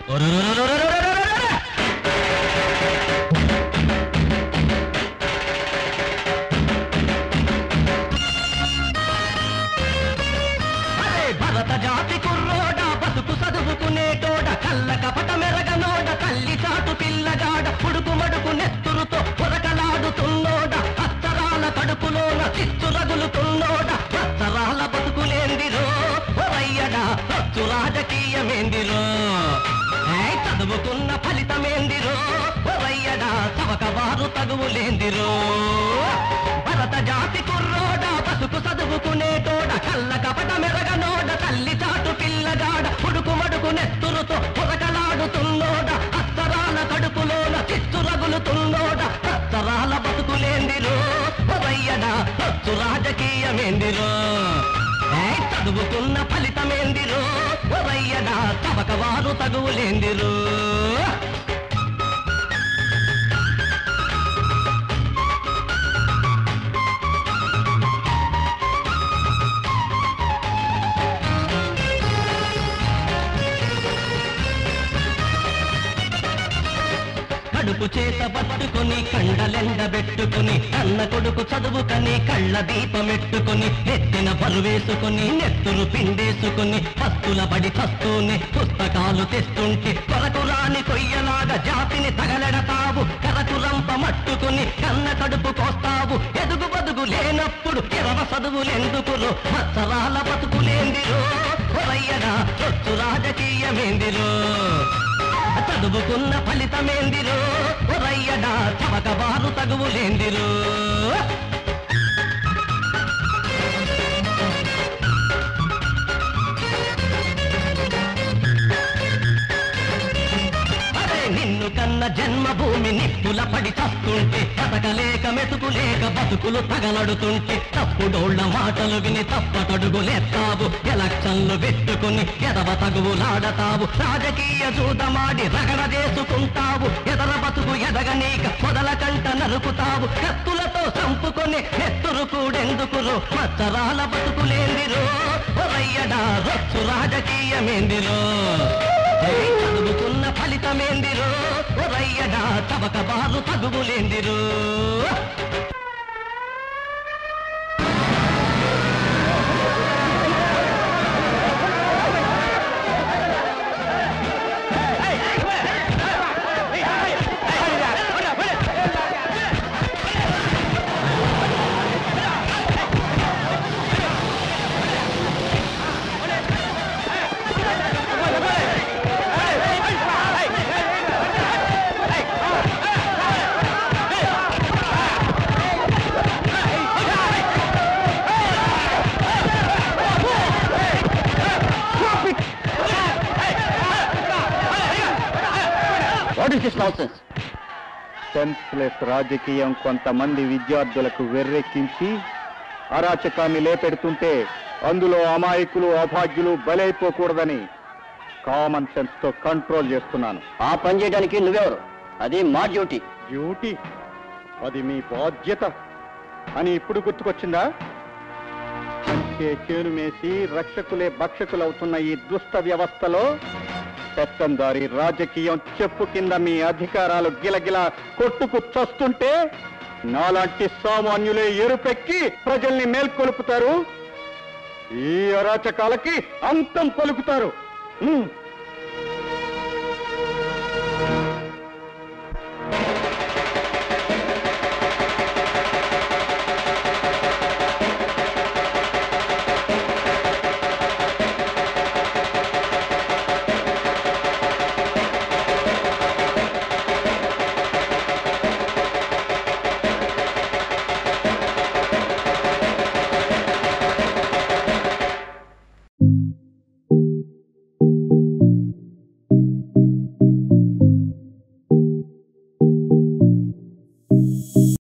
అరే భరత జాతి కుర్రోడ బతుకు చదువుకునేటోడ కళ్ళ కపట మెరగనోడ తల్లి చాటు పిల్లగాడ పుడుకు మడుకు నెత్తురుతో పొరకలాడుతున్నోడ అత్తరాల కడుపులోన చిచ్చు రగులుతున్నోడ అత్తరాల బతుకులేందిరో ఒరయ్యడా రచ్చు రాజకీయమేందిరో ఏయ్, చదువుకున్న ఫలితమేందిరో ఒరయ్యడా చవకవారు తగువులేందిరో భరత జాతి కుర్రోడ బతుకు చదువుకునేటోడ కళ్ళ కపట మెరగనోడ తల్లి చాటు పిల్లగాడ పుడుకు మడుకు నెత్తురుతో పొరకలాడుతున్నోడ అత్తరాల కడుపులోన చిచ్చు రగులుతున్నోడ అత్తరాల బతుకులేందిరో ఒరయ్యడా రచ్చు రాజకీయమేందిరో ఏయ్, చదువుకున్న ఫలితమేందిరో ఒరయ్యడా తవకవారు తగువులేందిరో కడుపు చేత పట్టుకొని కండలెండబెట్టుకొని అన్న కొడుకు చదువుకని కళ్ళ దీపమెట్టుకొని నెత్తిన బరువేసుకొని నెత్తురు పిండేసుకొని పస్తుల బడి చస్తూనే పుస్తకాలు తెస్తుంటే కొరకు రాని కొయ్యలాగా జాతిని తగలెడతావు కరకు రంప మట్టుకుని కన్న కడుపు కోస్తావు ఎదుగు బదుగు లేనప్పుడు ఎరవ చదువులెందుకురో మత్సరాల బతుకులేందిరో ఒరయ్యడా రొచ్చు రాజకీయమేందిరో చదువుకున్న ఫలితమేందిరో ఒరయ్యడా చవక బారు తగువులేందిరో అరే నిన్ను కన్న జన్మభూమి నిప్పుల పడి చస్తుంటే బతకలేక మెతుకులేక బతుకులు తగలడుతుంటే తప్పుడోళ్ల మాటలు విని తప్పటడుగులేస్తావు ఎలక్షన్లు పెట్టుకుని ఎదవ తగువులాడతావు రాజకీయ జూదమాడి రగడ చేసుకుంటావు ఎదర బతుకు ఎదగనీక మొదల కంట నరుకుతావు కత్తులతో చంపుకొని నెత్తురు కూడెందుకురో మచ్చరాల బతుకులేందిరో ఒరయ్యడా రొచ్చు రాజకీయమేందిరో ఏయ్, చదువుకున్న ఫలితమేందిరో ఒరయ్యడా తవక బారు తగువులేందిరో what is this nonsense senseless రాజకీయం కొంతమంది విద్యార్థులకు వెర్రెక్కించి అరాచకాన్ని లేపెడుతుంటే అందులో అమాయకులు అభాగ్యులు బలైపోకూడదని కామన్ సెన్స్ తో కంట్రోల్ చేస్తున్నాను ఆ పని చేయడానికి నువ్వెవరు అది మా డ్యూటీ డ్యూటీ అది మీ బాధ్యత అని ఇప్పుడు గుర్తుకొచ్చిందా అంటే చేను మేసి రక్షకులే భక్షకులవుతున్న ఈ దుష్ట వ్యవస్థలో పెత్తందారి రాజకీయం చెప్పు కింద మీ అధికారాలు గిలగిల కొట్టుకు చస్తుంటే నాలాంటి సామాన్యులే ఎరుపెక్కి ప్రజల్ని మేల్కొలుపుతారు ఈ అరాచకాలకి అంతం పలుకుతారు హ్మ్.